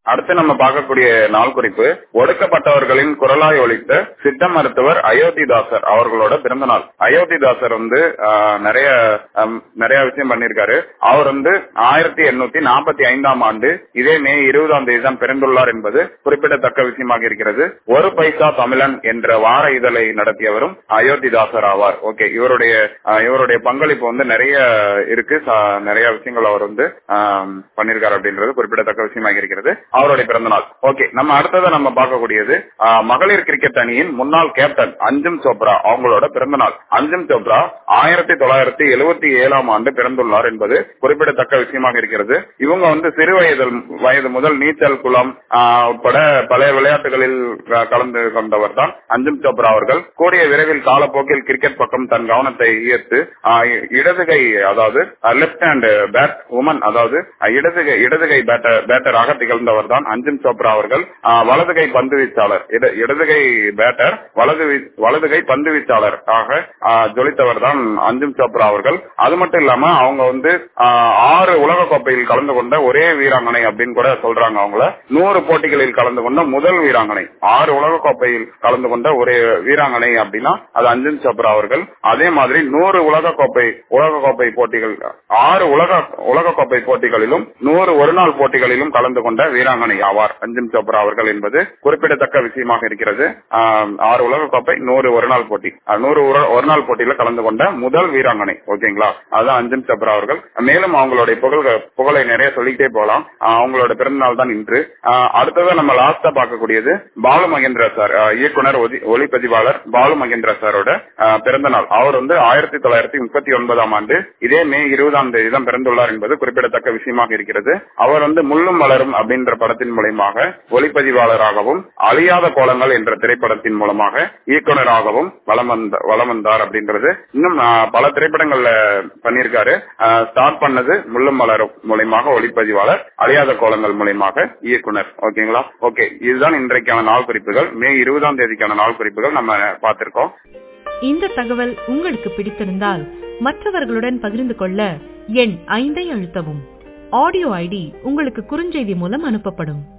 அடுத்து நம்ம பார்க்கக்கூடிய நாள் குறிப்பு ஒடுக்கப்பட்டவர்களின் குரலாய் ஒழித்த சித்த மருத்துவர் அயோத்திதாசர் அவர்களோட பிறந்த நாள் அயோத்திதாசர் வந்து ஆஹ், நிறைய ஆம், நிறைய விஷயம் பண்ணிருக்காரு அவர் வந்து ஆயிரத்தி எண்ணூத்தி நாற்பத்தி ஐந்தாம் ஆண்டு இதே மே இருபதாம் தேதி தான் பிறந்துள்ளார் என்பது குறிப்பிடத்தக்க விஷயமாக இருக்கிறது ஒரு பைசா தமிழன் என்ற வார இதழை நடத்தியவரும் அயோத்திதாசர் ஆவார் ஓகே இவருடைய ஆஹ், இவருடைய பங்களிப்பு வந்து நிறைய இருக்கு ச- நிறைய விஷயங்கள் அவர் வந்து ஆம், பண்ணிருக்காரு அப்படின்றது குறிப்பிடத்தக்க விஷயமாக இருக்கிறது அவருடைய பிறந்த நாள் ஓகே நம்ம அடுத்ததை நம்ம பார்க்கக்கூடியது ஆஹ், மகளிர் கிரிக்கெட் அணியின் முன்னாள் கேப்டன் அஞ்சும் சோப்ரா அவங்களோட பிறந்த நாள் அஞ்சும் சோப்ரா ஆயிரத்தி தொள்ளாயிரத்தி எழுபத்தி ஏழாம் ஆண்டு பிறந்துள்ளார் என்பது குறிப்பிடத்தக்க விஷயமாக இருக்கிறது இவங்க வந்து சிறு வயது வயது முதல் நீச்சல் குளம் ஆஹ், உட்பட பழைய விளையாட்டுகளில் க- கலந்து கொண்டவர் தான் அஞ்சும் சோப்ரா அவர்கள் கூடிய விரைவில் காலப்போக்கில் கிரிக்கெட் பக்கம் தன் கவனத்தை ஈர்த்து ஆஹ், இடது கை அதாவது லெப்ட் ஹேண்ட் பேட் உமன் அதாவது அஹ், இடது கை இடது கை பேட்டர் பேட்டராக திகழ்ந்தவர் தான் அஞ்சும் சோப்ரா அவர்கள் ஆஹ், வலது கை பந்து வீச்சாளர் இட- இடது கை பேட்டர் வலது வீ- வலது கை பந்து வீச்சாளர் ஆக ஆஹ், ஜொலித்தவர் தான் அஞ்சும் சோப்ரா அவர்கள் அது மட்டும் இல்லாம அவங்க வந்து ஆஹ், ஆறு உலக கோப்பையில் கலந்து கொண்ட ஒரே வீராங்கனை அப்படின்னு கூட சொல்றாங்க அவங்கள நூறு போட்டிகளில் கலந்து கொண்ட முதல் வீராங்கனை ஆறு உலக கோப்பையில் கலந்து கொண்ட ஒரே வீராங்கனை அப்படின்னா அது அஞ்சும் சோப்ரா அவர்கள் அதே மாதிரி நூறு உலக கோப்பை உலக கோப்பை போட்டிகள் ஆறு உலக உலக கோப்பை போட்டிகளிலும் நூறு ஒருநாள் போட்டிகளிலும் கலந்து கொண்ட வீராங்கனை ஆவார் அஞ்சும் சோப்ரா அவர்கள் என்பது குறிப்பிடத்தக்க விஷயமாக இருக்கிறது ஆஹ், ஆறு உலக கோப்பை நூறு ஒருநாள் போட்டி அஹ், நூறு ஒரு- ஒருநாள் போட்டியில கலந்து கொண்ட முதல் வீராங்கனை ஓகேங்களா அதான் அஞ்சும் சோப்ரா அவர்கள் மேலும் அவங்களுடைய புகழ் புகழை நிறைய சொல்லிக்கிட்டே போகலாம் ஆஹ், அவங்களோட பிறந்த நாள் தான் இன்று ஆஹ், அடுத்ததா நம்ம லாஸ்டா பார்க்கக்கூடியது பாலு மகேந்திரா சார் ஆஹ், இயக்குனர் ஒதி- ஒளிப்பதிவாளர் பாலு மகேந்திரா சாரோட ஆஹ், பிறந்த நாள் அவர் வந்து ஆயிரத்தி தொள்ளாயிரத்தி முப்பத்தி ஒன்பதாம் ஆண்டு இதே மே இருபதாம் தேதி தான் பிறந்துள்ளார் என்பது குறிப்பிடத்தக்க விஷயமாக இருக்கிறது அவர் வந்து முள்ளும் மலரும் அப்படின்ற படத்தின் மூலமாக ஒளிப்பதிவாளராகவும் அழியாத கோலங்கள் என்ற திரைப்படத்தின் மூலமாக இயக்குனராகவும் வலம் வந்த வலம் வந்தார் அப்படின்றது இன்னும் ஆஹ், பல திரைப்படங்கள்ல பண்ணியிருக்காரு ஸ்டார்ட் பண்ணது முள்ளும் மலரும் மூலயமாக ஒளிப்பதிவாளர் அழியாத கோலங்கள் மூலயமாக இயக்குனர் ஓகேங்களா ஓகே இதுதான் இன்றைக்கான நாள் குறிப்புகள் மே இருபதாம் தேதிக்கான நாள் குறிப்புகள் நம்ம பார்த்திருக்கோம் இந்த தகவல் உங்களுக்கு பிடித்திருந்தால் மற்றவர்களுடன் பகிர்ந்து கொள்ள எண் ஐந்தை அழுத்தவும் ஆடியோ ஐடி உங்களுக்கு குறுஞ்செய்தி மூலம் அனுப்பப்படும்